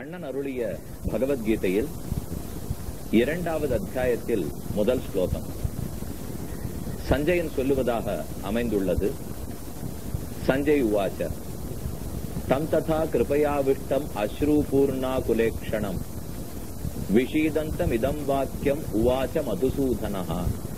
கண்ணன் அருளிய பகவத்கீதையில் இரண்டாவது அத்தியாயத்தில் முதல் ஸ்லோகம் சஞ்சயன் சொல்லுவதாக அமைந்துள்ளது சஞ்சய் உவாச்ச தம் ததா கிருபயாவிஷ்டம் அஸ்ரூபூர்ணா குலேக்ஷணம் விஷீதந்தம் இதம் வாக்கியம் உவாச்ச மதுசூதனஹா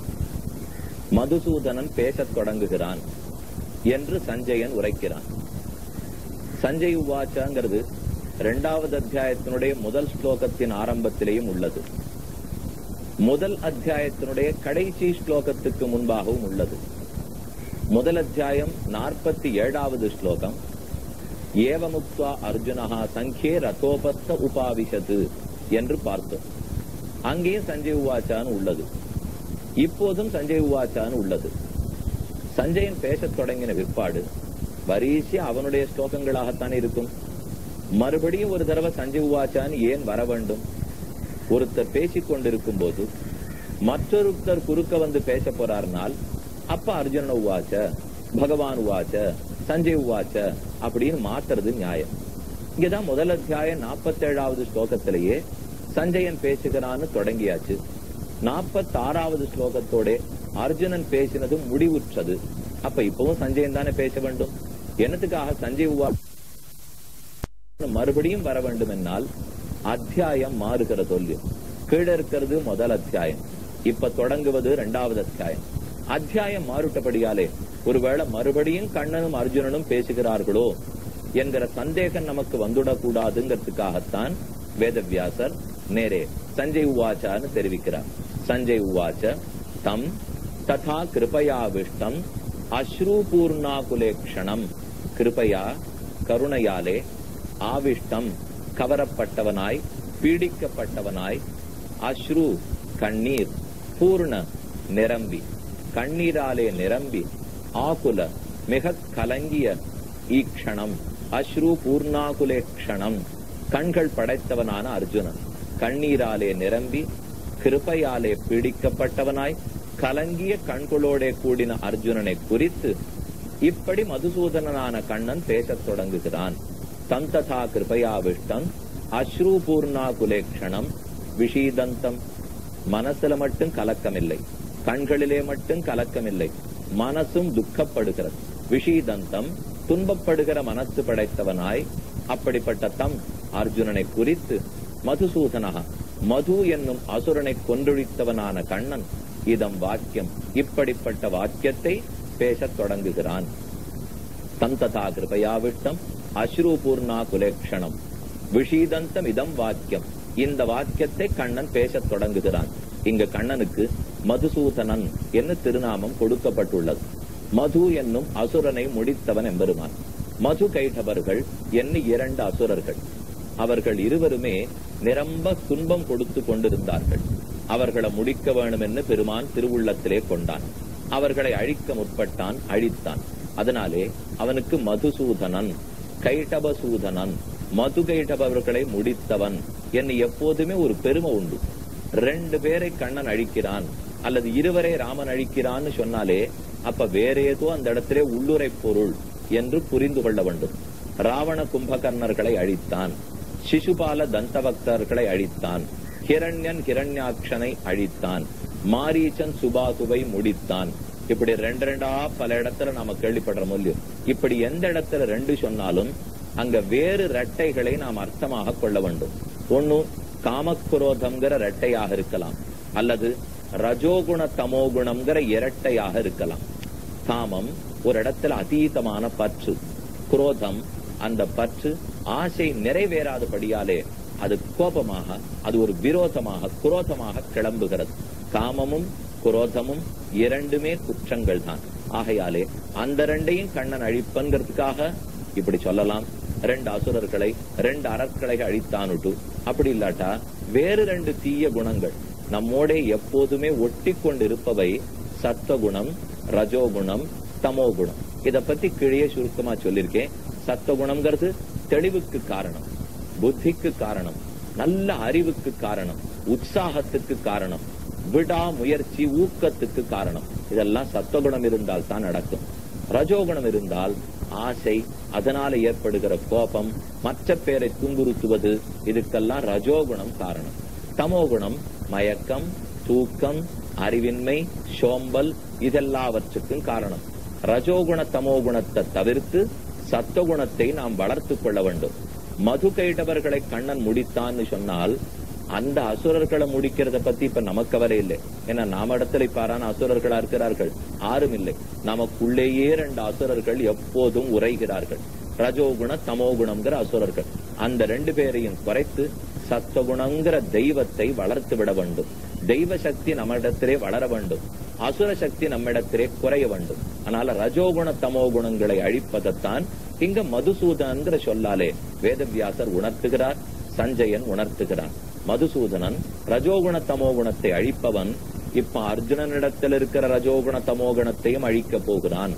மதுசூதனன் பேசத் தொடங்குகிறான் என்று சஞ்சயன் உரைக்கிறான் சஞ்சய் உவாச்சாங்கிறது இரண்டாவது அத்தியாயத்தினுடைய முதல் ஸ்லோகத்தின் ஆரம்பத்திலேயும் உள்ளது முதல் அத்தியாயத்தினுடைய கடைசி ஸ்லோகத்துக்கு முன்பாகவும் உள்ளது முதல் அத்தியாயம் நாற்பத்தி ஏழாவது ஸ்லோகம் ஏவமுக்வா அர்ஜுனஹா சங்கே ரதோபத்த உபாவிஷது என்று பார்த்தோம் அங்கேயும் சஞ்சய் உவாச்சான்னு உள்ளது இப்போதும் சஞ்சய் உவாச்சான்னு உள்ளது சஞ்சயன் பேசத் தொடங்கின விற்பாடு வரிசை அவனுடைய ஸ்லோகங்களாகத்தான் இருக்கும் மறுபடியும் ஒரு தடவை சஞ்சய் உவாச்சான்னு ஏன் வர வேண்டும் ஒருத்தர் பேசிக் கொண்டிருக்கும் போது மற்றொருத்தர் குறுக்க வந்து பேச போறார்னால் அப்ப அர்ஜுனன் உவாச்ச பகவான் உவாச்ச சஞ்சய் உவாச்ச அப்படின்னு மாத்துறது நியாயம் இங்கதான் முதல் அத்தியாயம் நாற்பத்தி ஏழாவது ஸ்லோகத்திலேயே சஞ்சயன் பேசுகிறான்னு தொடங்கியாச்சு நாற்பத்தி ஆறாவது ஸ்லோகத்தோட அர்ஜுனன் பேசினதும் முடிவுற்றது அப்ப இப்பவும் சஞ்சயன் தானே பேச வேண்டும் என்னத்துக்காக சஞ்சய் உவா மறுபடியும் வர வேண்டும் என்னால் அத்தியாயம் மாறுகிற சொல்லியும் கீழே இருக்கிறது முதல் அத்தியாயம் இப்ப தொடங்குவது இரண்டாவது அத்தியாயம் அத்தியாயம் மாறுட்டபடியாலே ஒருவேளை மறுபடியும் கண்ணனும் அர்ஜுனனும் பேசுகிறார்களோ என்கிற சந்தேகம் நமக்கு வந்துடக்கூடாதுங்கிறதுக்காகத்தான் வேதவியாசர் நேரே சஞ்சய் உவாச்சான்னு தெரிவிக்கிறார் சஞ்சய் உவாச்ச தம் ததா கிருபயாவிஷ்டம் அஸ்ரூபூர்ணாகுலேக்ஷணம் கிருபையா கருணையாலே ஆவிஷ்டம் கவரப்பட்டவனாய் பீடிக்கப்பட்டவனாய் அஸ்ரு கண்ணீர் பூர்ண நிரம்பி கண்ணீராலே நிரம்பி ஆகுல மிக கலங்கிய ஈக்ஷணம் அஸ்ரு பூர்ணாகுலேக்ஷணம் கண்கள் படைத்தவனான அர்ஜுனன் கண்ணீராலே நிரம்பி கிருபையாலே பீடிக்கப்பட்டவனாய் கலங்கிய கண்களோட கூடின அர்ஜுனனை குறித்து இப்படி மதுசூதனனான கண்ணன் பேசத் தொடங்குகிறான் தம் ததா கிருபயாவிஷ்டம் அஸ்ரூபூர்ணா குலேக்ஷணம் விஷீதந்தம் மனசுல மட்டும் கலக்கமில்லை கண்களிலே மட்டும் கலக்கமில்லை மனசும் துக்கப்படுகிறது விஷீதந்தம் துன்பப்படுகிற மனசு படைத்தவனாய் அப்படிப்பட்ட தம் அர்ஜுனனை குறித்து மதுசூதனகா மது என்னும் அசுரனை கொன்றொழித்தவனான கண்ணன் இதம் வாக்கியம் இப்படிப்பட்ட வாக்கியத்தை பேசத் தொடங்குகிறான் தம் ததா கிருபயாவிட்டம் அஸ்ரூபூர்ணா குலேக்ஷணம் விஷீதந்தம் இதம் வாக்கியம் இந்த வாக்கியத்தை கண்ணன் பேசத் தொடங்குகிறான் இங்கு கண்ணனுக்கு மதுசூதனன் என்று திருநாமம் கொடுக்கப்பட்டுள்ளது மது என்னும் அசுரனை முடித்தவன் எம்பெருமான் மது கைட்டவர்கள் என்ன இரண்டு அசுரர்கள் அவர்கள் இருவருமே நிரம்ப துன்பம் கொடுத்து கொண்டிருந்தார்கள் அவர்களை முடிக்க வேண்டும் என்று பெருமான் திருவுள்ளத்திலே கொண்டான் அவர்களை அழிக்க முற்பட்டான் அழித்தான் அதனாலே அவனுக்கு மதுசூதனன் கைட்டபசூதனன் மது கைட்டபவர்களை முடித்தவன் என்று எப்போதுமே ஒரு பெருமை உண்டு ரெண்டு பேரை கண்ணன் அழிக்கிறான் அல்லது இருவரை ராமன் அழிக்கிறான்னு சொன்னாலே அப்ப வேற ஏதோ அந்த இடத்திலே உள்ளுரை பொருள் என்று புரிந்து கொள்ள வேண்டும் ராவண கும்பகர்ணர்களை அழித்தான் சிசுபால தந்தபக்தர்களை அழித்தான் ஹிரண்யன் ஹிரண்யாட்சனை அழித்தான் மாரீச்சன் சுபாசுவை முடித்தான் இப்படி ரெண்டு ரெண்டா பல இடத்துல நாம கேள்விப்படுற முடியும் இப்படி எந்த இடத்துல ரெண்டு சொன்னாலும் அங்க வேறு ரெட்டைகளை நாம் அர்த்தமாக கொள்ள வேண்டும் ஒன்னு காமக்குரோதம்ங்கிற ரெட்டையாக இருக்கலாம் அல்லது ரஜோகுண தமோகுணம்ங்கிற இரட்டையாக இருக்கலாம் காமம் ஒரு இடத்துல அதீதமான பற்று குரோதம் அந்த பற்று ஆசை நிறைவேறாதபடியாலே அது கோபமாக அது ஒரு விரோதமாக குரோதமாக கிளம்புகிறது காமமும் குரோதமும் இரண்டுமே குற்றங்கள் தான் ஆகையாலே அந்த ரெண்டையும் கண்ணன் அழிப்பன்கிறதுக்காக இப்படி சொல்லலாம் ரெண்டு அசுரர்களை ரெண்டு அறக்களை அழித்தானுட்டு அப்படி இல்லாட்டா வேறு ரெண்டு தீய குணங்கள் நம்மோட எப்போதுமே ஒட்டி கொண்டிருப்பவை சத்வகுணம் ரஜோகுணம் தமோகுணம் இத பத்தி கீழே சுருக்கமா சொல்லியிருக்கேன் சத்வகுணம்ங்கிறது தெளிவுக்கு காரணம் புத்திக்கு காரணம் நல்ல அறிவுக்கு காரணம் உற்சாகத்துக்கு காரணம் விடா முயற்சி ஊக்கத்துக்கு காரணம் இதெல்லாம் சத்துவகுணம் இருந்தால் தான் நடக்கும் ரஜோகுணம் இருந்தால் ஆசை அதனால ஏற்படுகிற கோபம் மற்ற பேரை துன்புறுத்துவது இதுக்கெல்லாம் ரஜோகுணம் காரணம் தமோகுணம் மயக்கம் தூக்கம் அறிவின்மை சோம்பல் இதெல்லாவற்றுக்கும் காரணம் ரஜோகுண தமோகுணத்தை தவிர்த்து சத்தகுணத்தை நாம் வளர்த்துக் கொள்ள வேண்டும் மது கைடவர்களை கண்ணன் முடித்தான்னு சொன்னால் அந்த அசுரர்களை முடிக்கிறத பத்தி இப்ப நமக்கு கவலை இல்லை ஏன்னா நாம இடத்துல பாரான அசுரர்களா இருக்கிறார்கள் ஆரும் இல்லை நமக்குள்ளேயே ரெண்டு அசுரர்கள் எப்போதும் உரைகிறார்கள் ரஜோகுண தமோகுணம்ங்கிற அசுரர்கள் அந்த ரெண்டு பேரையும் குறைத்து சத்தகுணங்கிற தெய்வத்தை வளர்த்து விட வேண்டும் தெய்வ சக்தி நம்மிடத்திலே வளர வேண்டும் அசுர சக்தி நம்மிடத்திலே குறைய வேண்டும் அதனால ரஜோகுண தமோகுணங்களை அழிப்பதைத்தான் இங்க மதுசூதனங்கிற சொல்லாலே வேதவியாசர் உணர்த்துகிறார் சஞ்சயன் உணர்த்துகிறான் மதுசூதனன் ரஜோகுண தமோகுணத்தை அழிப்பவன் இப்ப அர்ஜுனனிடத்தில் இருக்கிற ரஜோகுண தமோகுணத்தையும் அழிக்க போகிறான்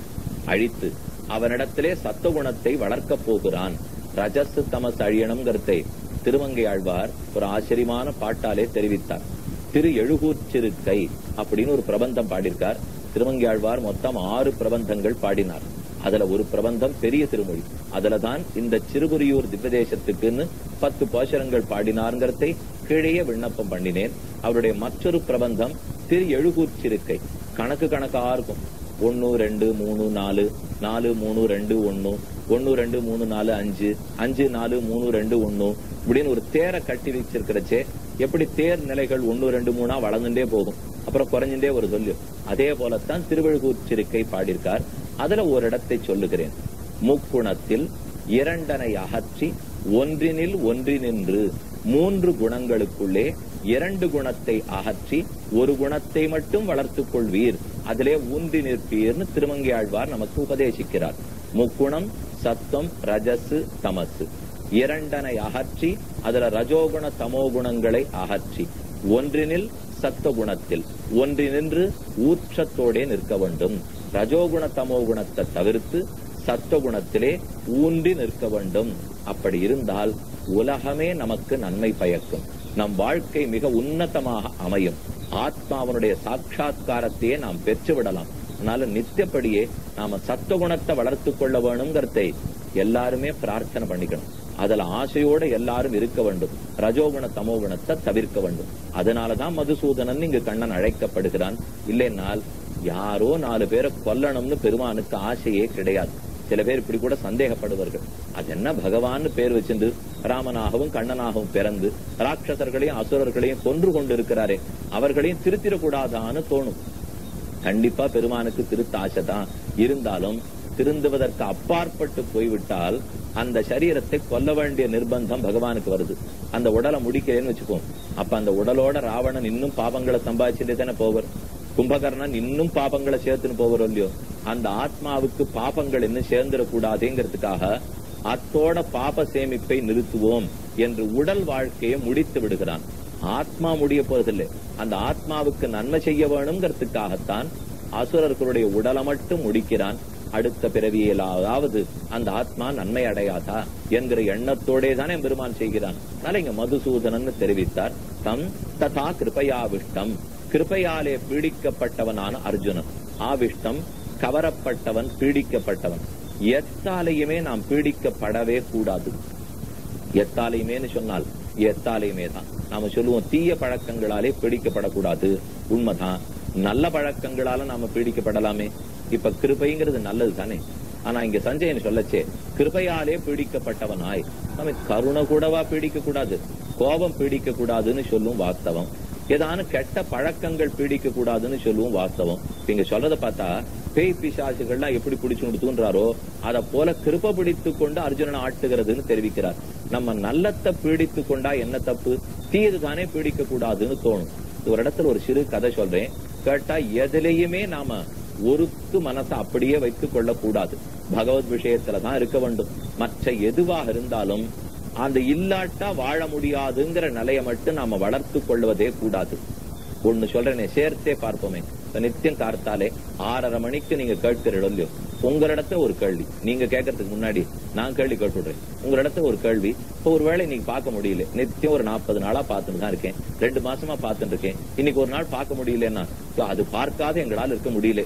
அழித்து அவனிடத்திலே சத்துவகுணத்தை வளர்க்கப் போகிறான் ரஜஸ் தமஸ் அழியணுங்கிறதை திருமங்கை ஆழ்வார் ஒரு ஆச்சரியமான பாட்டாலே தெரிவித்தார் திரு எழுகூர்ச்சிருக்கை அப்படின்னு ஒரு பிரபந்தம் பாடியிருக்கார் திருமங்கை ஆழ்வார் மொத்தம் ஆறு பிரபந்தங்கள் பாடினார் அதுல ஒரு பிரபந்தம் பெரிய திருமொழி அதுலதான் இந்த சிறுபுரியூர் திவ்யதேசத்துக்குன்னு பத்து போஷரங்கள் பாடினார்ங்கிறதை கீழே விண்ணப்பம் பண்ணினேன் அவருடைய மற்றொரு பிரபந்தம் திரு எழுகூர்ச்சிருக்கை கணக்கு கணக்கா இருக்கும் ஒன்னு ரெண்டு மூணு நாலு நாலு மூணு ரெண்டு ஒன்னு ஒன்னு ரெண்டு மூணு நாலு அஞ்சு அஞ்சு நாலு மூணு ரெண்டு ஒன்னு இப்படின்னு ஒரு தேரை கட்டி வச்சிருக்கிறச்சே எப்படி தேர் நிலைகள் ஒன்னு ரெண்டு மூணா வளர்ந்துட்டே போகும் அப்புறம் குறைஞ்சுட்டே ஒரு சொல்லு அதே போலத்தான் திருவழுகூர்ச்சிருக்கை பாடியிருக்கார் அதுல ஒரு இடத்தை சொல்லுகிறேன் முக்குணத்தில் இரண்டனை அகற்றி ஒன்றினில் ஒன்றினின்று மூன்று குணங்களுக்குள்ளே இரண்டு குணத்தை அகற்றி ஒரு குணத்தை மட்டும் வளர்த்துக் கொள்வீர் அதிலே ஊன்றி நிற்பீர்னு திருமங்கை ஆழ்வார் நமக்கு உபதேசிக்கிறார் முக்குணம் சத்தம் ரஜசு தமசு இரண்டனை அகற்றி அதுல ரஜோகுண தமோகுணங்களை அகற்றி ஒன்றினில் சத்த குணத்தில் ஒன்றினின்று ஊற்றத்தோடே நிற்க வேண்டும் ரஜோகுண தமோகுணத்தை தவிர்த்து சத்துவகுணத்திலே ஊன்றி நிற்க வேண்டும் அப்படி இருந்தால் உலகமே நமக்கு நன்மை பயக்கும் நம் வாழ்க்கை மிக உன்னதமாக அமையும் ஆத்மாவனுடைய சாட்சா்காரத்தையே நாம் பெற்று விடலாம் அதனால நித்தியப்படியே நாம சத்துவகுணத்தை வளர்த்துக் கொள்ள வேணுங்கிறதை எல்லாருமே பிரார்த்தனை பண்ணிக்கணும் அதுல ஆசையோட எல்லாரும் இருக்க வேண்டும் ரஜோகுண தமோகுணத்தை தவிர்க்க வேண்டும் அதனாலதான் மதுசூதனன் இங்கு கண்ணன் அழைக்கப்படுகிறான் இல்லைன்னால் யாரோ நாலு பேரை கொல்லணும்னு பெருமானுக்கு ஆசையே கிடையாது சில பேர் இப்படி கூட சந்தேகப்படுவார்கள் அது என்ன பகவான் பேர் வச்சிருந்து ராமனாகவும் கண்ணனாகவும் பிறந்து ராட்சசர்களையும் அசுரர்களையும் கொன்று கொண்டு இருக்கிறாரே அவர்களையும் திருத்திடக்கூடாதான்னு தோணும் கண்டிப்பா பெருமானுக்கு திருத்த ஆசைதான் இருந்தாலும் திருந்துவதற்கு அப்பாற்பட்டு போய்விட்டால் அந்த சரீரத்தை கொல்ல வேண்டிய நிர்பந்தம் பகவானுக்கு வருது அந்த உடலை முடிக்கிறேன்னு வச்சுக்கோம் அப்ப அந்த உடலோட ராவணன் இன்னும் பாபங்களை சம்பாதிச்சுட்டே தானே போவர் கும்பகர்ணன் இன்னும் பாபங்களை சேர்த்துன்னு போவர் இல்லையோ அந்த ஆத்மாவுக்கு பாபங்கள் இன்னும் சேர்ந்துடக்கூடாதுங்கிறதுக்காக அத்தோட பாப சேமிப்பை நிறுத்துவோம் என்று உடல் வாழ்க்கையை முடித்து விடுகிறான் ஆத்மா முடிய போவதில்லை அந்த ஆத்மாவுக்கு நன்மை செய்ய வேணுங்கிறதுக்காகத்தான் அசுரர்களுடைய உடலை மட்டும் முடிக்கிறான் அடுத்த பிறவியிலாவது அந்த ஆத்மா நன்மை அடையாதா என்கிற எண்ணத்தோடே தானே பெருமான் செய்கிறான் அதனால இங்க மதுசூதனன் தெரிவித்தார் தம் ததா கிருபயாவிஷ்டம் கிருபையாலே பீடிக்கப்பட்டவனான அர்ஜுனன் ஆவிஷ்டம் கவரப்பட்டவன் பீடிக்கப்பட்டவன் எத்தாலையுமே நாம் பீடிக்கப்படவே கூடாது எத்தாலையுமேன்னு சொன்னால் எத்தாலையுமே தான் நாம சொல்லுவோம் தீய பழக்கங்களாலே பீடிக்கப்படக்கூடாது உண்மைதான் நல்ல பழக்கங்களால நாம பீடிக்கப்படலாமே இப்ப கிருபைங்கிறது நல்லது தானே ஆனா இங்க சஞ்சயன் சொல்லச்சே கிருபையாலே பீடிக்கப்பட்டவனாய் நம்ம கருணை கூடவா பீடிக்க கூடாது கோபம் பீடிக்க கூடாதுன்னு சொல்லும் வாஸ்தவம் ஏதான கெட்ட பழக்கங்கள் பீடிக்க கூடாதுன்னு சொல்லுவோம் வாஸ்தவம் இங்க சொல்றத பார்த்தா பேய் பிசாசுகள்லாம் எப்படி பிடிச்சு கொடுத்துன்றாரோ அத போல கிருப பிடித்து கொண்டு அர்ஜுனன் ஆட்டுகிறதுன்னு தெரிவிக்கிறார் நம்ம நல்லத்தை பீடித்து கொண்டா என்ன தப்பு தீயது தானே பீடிக்க கூடாதுன்னு தோணும் ஒரு இடத்துல ஒரு சிறு கதை சொல்றேன் கேட்டா எதுலயுமே நாம ஒருக்கு மனசை அப்படியே வைத்துக் கொள்ள கூடாது பகவத் விஷயத்துலதான் இருக்க வேண்டும் மற்ற எதுவாக இருந்தாலும் அந்த இல்லாட்டா வாழ முடியாதுங்கிற நிலையை மட்டும் நாம வளர்த்து கொள்வதே கூடாது ஒண்ணு சொல்றேனே சேர்த்தே பார்ப்போமே இப்ப நித்தியம் கார்த்தாலே ஆறரை மணிக்கு நீங்க கேட்கிற இல்லையோ உங்களிடத்த ஒரு கேள்வி நீங்க கேட்கறதுக்கு முன்னாடி நான் கேள்வி கேட்டுடுறேன் உங்களிடத்த ஒரு கேள்வி இப்ப ஒரு வேளை நீங்க பார்க்க முடியல நித்தியம் ஒரு நாற்பது நாளா பார்த்துட்டு தான் இருக்கேன் ரெண்டு மாசமா பார்த்துட்டு இருக்கேன் இன்னைக்கு ஒரு நாள் பார்க்க முடியலன்னா அது பார்க்காத எங்களால இருக்க முடியல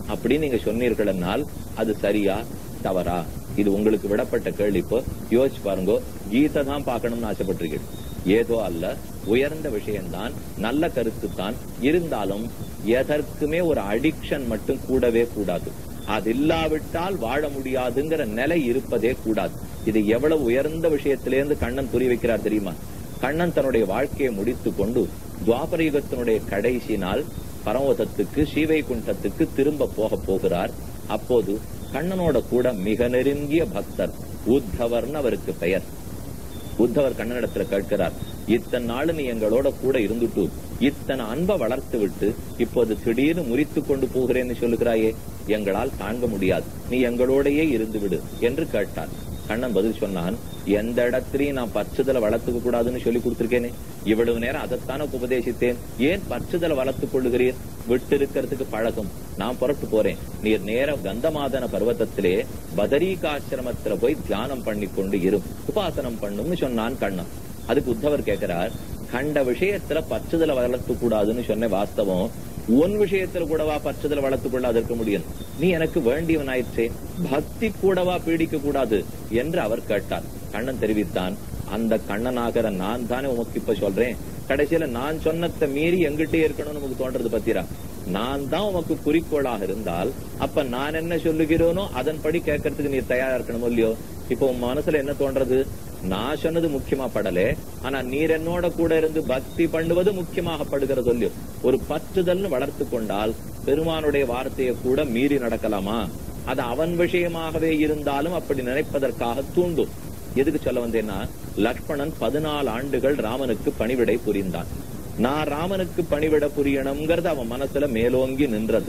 அப்படின்னு நீங்க சொன்னீர்கள்னால் அது சரியா தவறா இது உங்களுக்கு விடப்பட்ட கேள்வி இப்போ யோசிச்சு பாருங்க கீதை தான் பார்க்கணும்னு ஆசைப்பட்டிருக்கீங்க ஏதோ அல்ல உயர்ந்த விஷயம்தான் நல்ல கருத்து தான் இருந்தாலும் எதற்குமே ஒரு அடிக்ஷன் மட்டும் கூடவே கூடாது அது இல்லாவிட்டால் வாழ முடியாதுங்கிற நிலை இருப்பதே கூடாது இது எவ்வளவு உயர்ந்த விஷயத்திலேருந்து கண்ணன் புரி வைக்கிறார் தெரியுமா கண்ணன் தன்னுடைய வாழ்க்கையை முடித்துக் கொண்டு துவாபர யுகத்தினுடைய கடைசி நாள் பரமோதத்துக்கு ஸ்ரீவைகுண்டத்துக்கு திரும்ப போக போகிறார் அப்போது கண்ணனோட கூட மிக நெருங்கிய பக்தர் உத்தவர்னு அவருக்கு பெயர் உத்தவர் கண்ணனிடத்துல கேட்கிறார் இத்தனை நாள் நீ எங்களோட கூட இருந்துட்டு இத்தனை அன்பை வளர்த்து விட்டு இப்போது திடீர்னு முறித்து கொண்டு போகிறேன்னு சொல்லுகிறாயே எங்களால் தாங்க முடியாது நீ எங்களோடையே இருந்து விடு என்று கேட்டார் கண்ணன் பதில் சொன்னான் எந்த இடத்திலையும் நான் பற்றுதலை வளர்த்துக்க கூடாதுன்னு சொல்லி கொடுத்திருக்கேனே இவ்வளவு நேரம் அதைத்தானே உபதேசித்தேன் ஏன் பற்றுதலை வளர்த்துக் கொள்ளுகிறீர் விட்டு இருக்கிறதுக்கு பழகும் நான் புறப்பட்டு போறேன் நீர் நேர கந்தமாதன பர்வதத்திலே பதரீகாசிரமத்துல போய் தியானம் பண்ணி கொண்டு இரு உபாசனம் பண்ணும்னு சொன்னான் கண்ணன் அதுக்கு உத்தவர் கேட்கிறார் கண்ட விஷயத்துல பற்றுதலை வளர்த்து கூடாதுன்னு சொன்ன வாஸ்தவம் உன் விஷயத்துல கூடவா பற்றுதலை வளர்த்து கொள்ளாது இருக்க முடியும் நீ எனக்கு வேண்டியவனாயிற்றே பக்தி கூடவா பீடிக்க கூடாது என்று அவர் கேட்டார் கண்ணன் தெரிவித்தான் அந்த கண்ணனாகிற நான் தானே உமக்கு இப்ப சொல்றேன் கடைசியில நான் சொன்னத்தை மீறி எங்கிட்டே இருக்கணும்னு நமக்கு தோன்றது பத்திரா நான் தான் உமக்கு குறிக்கோளாக இருந்தால் அப்ப நான் என்ன சொல்லுகிறோனோ அதன்படி கேட்கறதுக்கு நீ தயாரா இருக்கணும் இல்லையோ இப்போ உன் மனசுல என்ன தோன்றது நான் சொன்னது முக்கியமா படலே ஆனா நீர் என்னோட கூட இருந்து பக்தி பண்ணுவது முக்கியமாக படுகிறது இல்லையோ ஒரு பற்றுதல்னு வளர்த்து கொண்டால் பெருமானுடைய வார்த்தையை கூட மீறி நடக்கலாமா அது அவன் விஷயமாகவே இருந்தாலும் அப்படி நினைப்பதற்காக தூண்டும் எதுக்கு சொல்ல வந்தேன்னா லக்ஷ்மணன் பதினாலு ஆண்டுகள் ராமனுக்கு பணிவிடை புரிந்தான் நான் ராமனுக்கு பணிவிட புரியணுங்கிறது அவன் மனசுல மேலோங்கி நின்றது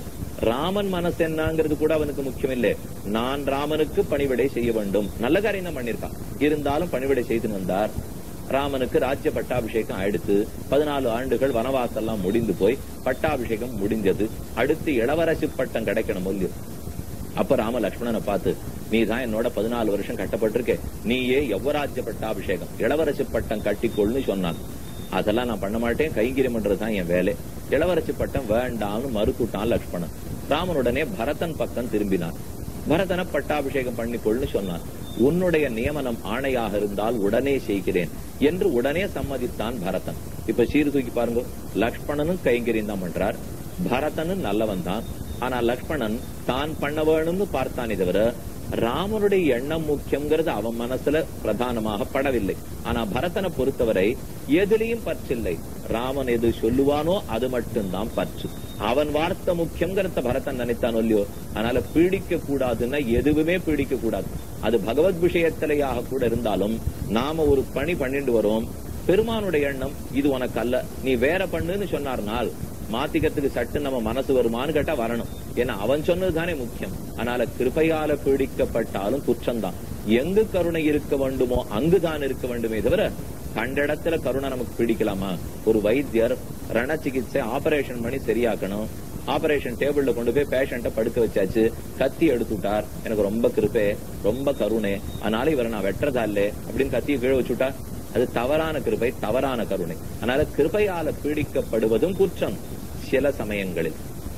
ராமன் மனசு என்னங்கிறது கூட அவனுக்கு முக்கியம் இல்லை நான் ராமனுக்கு பணிவிடை செய்ய வேண்டும் நல்ல காரியம் தான் பண்ணிருக்கான் இருந்தாலும் பணிவிடை செய்து வந்தார் ராமனுக்கு ராஜ்ய பட்டாபிஷேகம் ஆயிடுத்து பதினாலு ஆண்டுகள் வனவாசெல்லாம் முடிந்து போய் பட்டாபிஷேகம் முடிஞ்சது அடுத்து இளவரசி பட்டம் கிடைக்கணும் இல்லையோ அப்ப ராம லட்சுமணனை பார்த்து நீ தான் என்னோட பதினாலு வருஷம் கட்டப்பட்டிருக்க நீயே யவராஜ்ய பட்டாபிஷேகம் இளவரசி பட்டம் கட்டிக்கொள்னு சொன்னான் அதெல்லாம் நான் பண்ண மாட்டேன் கைங்கிரம் பண்றதுதான் என் வேலை இளவரசி பட்டம் வேண்டாம்னு மறுத்துட்டான் லக்ஷ்மணன் ராமனுடனே பரதன் பக்கம் திரும்பினான் பரதனை பட்டாபிஷேகம் பண்ணிக்கொள்னு சொன்னான் உன்னுடைய நியமனம் ஆணையாக இருந்தால் உடனே செய்கிறேன் என்று உடனே சம்மதித்தான் பரதன் இப்ப சீர் தூக்கி பாருங்க லக்ஷ்மணனும் கைங்கரியம் தான் பண்றார் பரதனும் நல்லவன் தான் ஆனா லக்ஷ்மணன் தான் பண்ண வேணும்னு பார்த்தானே தவிர ராமனுடைய எண்ணம் முக்கியங்கிறது அவன் மனசுல பிரதானமாக படவில்லை ஆனா பரதனை பொறுத்தவரை எதிலையும் பற்றில்லை ராமன் எது சொல்லுவானோ அது மட்டும்தான் பற்று அவன் வார்த்தை முக்கியங்கிறத பரதன் நினைத்தான் இல்லையோ அதனால பீடிக்க கூடாதுன்னா எதுவுமே பீடிக்க கூடாது அது பகவத் விஷயத்திலேயாக கூட இருந்தாலும் நாம ஒரு பணி பண்ணிட்டு வரோம் பெருமானுடைய எண்ணம் இது உனக்கு அல்ல நீ வேற பண்ணுன்னு சொன்னார்னால் மாத்திக்கிறதுக்கு சட்டு நம்ம மனசு வருமானு கேட்டா வரணும் ஏன்னா அவன் சொன்னது தானே முக்கியம் அதனால கிருபையால பீடிக்கப்பட்டாலும் குற்றம்தான் எங்கு கருணை இருக்க வேண்டுமோ அங்குதான் இருக்க வேண்டுமே தவிர கண்ட இடத்துல கருணை நமக்கு பிடிக்கலாமா ஒரு வைத்தியர் ரண சிகிச்சை ஆபரேஷன் பண்ணி சரியாக்கணும் ஆபரேஷன் டேபிள்ல கொண்டு போய் பேஷண்ட படுக்க வச்சாச்சு கத்தி எடுத்துட்டார் எனக்கு ரொம்ப கிருப்பே ரொம்ப கருணை அதனால இவரை நான் வெட்டுறதா இல்ல அப்படின்னு கத்தியை கீழே வச்சுட்டா அது தவறான கிருபை தவறான கருணை அதனால கிருபையால பீடிக்கப்படுவதும் குற்றம் சில சமயங்களில்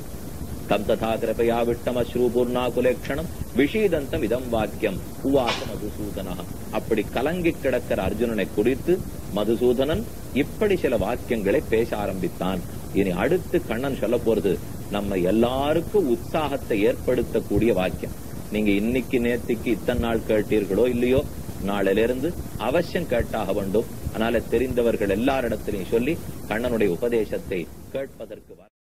தம் ததா கிருபையா விட்டம் அஸ்ரூபூர்ணா குலேக்ஷணம் விஷீதந்தம் இதம் வாக்கியம் உவாச மதுசூதனா அப்படி கலங்கி கிடக்கிற அர்ஜுனனை குறித்து மதுசூதனன் இப்படி சில வாக்கியங்களை பேச ஆரம்பித்தான் இனி அடுத்து கண்ணன் சொல்ல போறது நம்ம எல்லாருக்கும் உற்சாகத்தை ஏற்படுத்தக்கூடிய வாக்கியம் நீங்க இன்னைக்கு நேத்திக்கு இத்தனை நாள் கேட்டீர்களோ இல்லையோ நாளிலிருந்து அவசியம் கேட்டாக வேண்டும் அதனால தெரிந்தவர்கள் எல்லாரிடத்திலையும் சொல்லி கண்ணனுடைய உபதேசத்தை கேட்பதற்கு